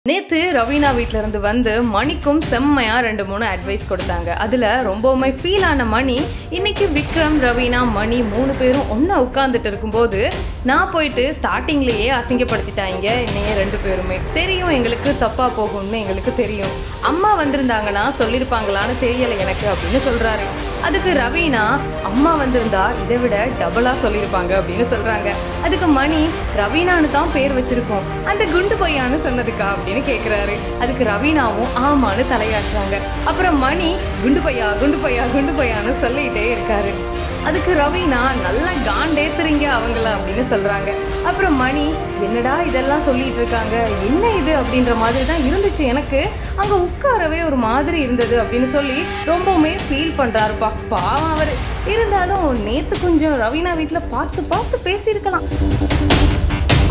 நேத்து ரவீனா வீட்ல இருந்து வந்து மணிக்கும் செம்மையா ரெண்டு மூணு அட்வைஸ் கொடுத்தாங்க அதுல ரொம்பவுமே ஃபீல் ஆன மணி இன்னைக்கு விக்ரம் ரவீனா மணி மூணு பேரும் ஒண்ணா உட்கார்ந்துட்டு இருக்கும்போது நான் போயிட்டு ஸ்டார்டிங்லயே அசிங்கப்படுத்திட்டாங்க என்னைய ரெண்டு பேருமே தெரியும் எங்களுக்கு தப்பா போகும்னு எங்களுக்கு தெரியும் அம்மா வந்திருந்தாங்கன்னா சொல்லியிருப்பாங்களான்னு தெரியல எனக்கு அப்படின்னு சொல்றாரு அதுக்கு ரவீனா அம்மா வந்திருந்தா இதை விட டபுளா சொல்லியிருப்பாங்க அப்படின்னு சொல்றாங்க அதுக்கு மணி ரவீனான்னு தான் பேர் வச்சிருக்கோம் அந்த குண்டு பையான்னு சொன்னதுக்கா அப்படின்னு கேக்குறாரு அதுக்கு ரவீனாவும் ஆமான்னு தலையாட்டுறாங்க அப்புறம் மணி குண்டு பையா குண்டு பையா குண்டு பையான்னு சொல்லிட்டே இருக்காரு அதுக்கு ரவீனா நல்லா காண்டேத்துறீங்க அவங்கள அப்படின்னு சொல்றாங்க அப்புறம் மணி என்னடா இதெல்லாம் சொல்லிட்டு இருக்காங்க என்ன இது அப்படின்ற மாதிரி தான் இருந்துச்சு எனக்கு அங்க உட்காரவே ஒரு மாதிரி இருந்தது அப்படின்னு சொல்லி ரொம்பவுமே ஃபீல் பண்றாருப்பா பாவம் அவரு இருந்தாலும் நேத்து கொஞ்சம் ரவீனா வீட்ல பார்த்து பார்த்து பேசியிருக்கலாம்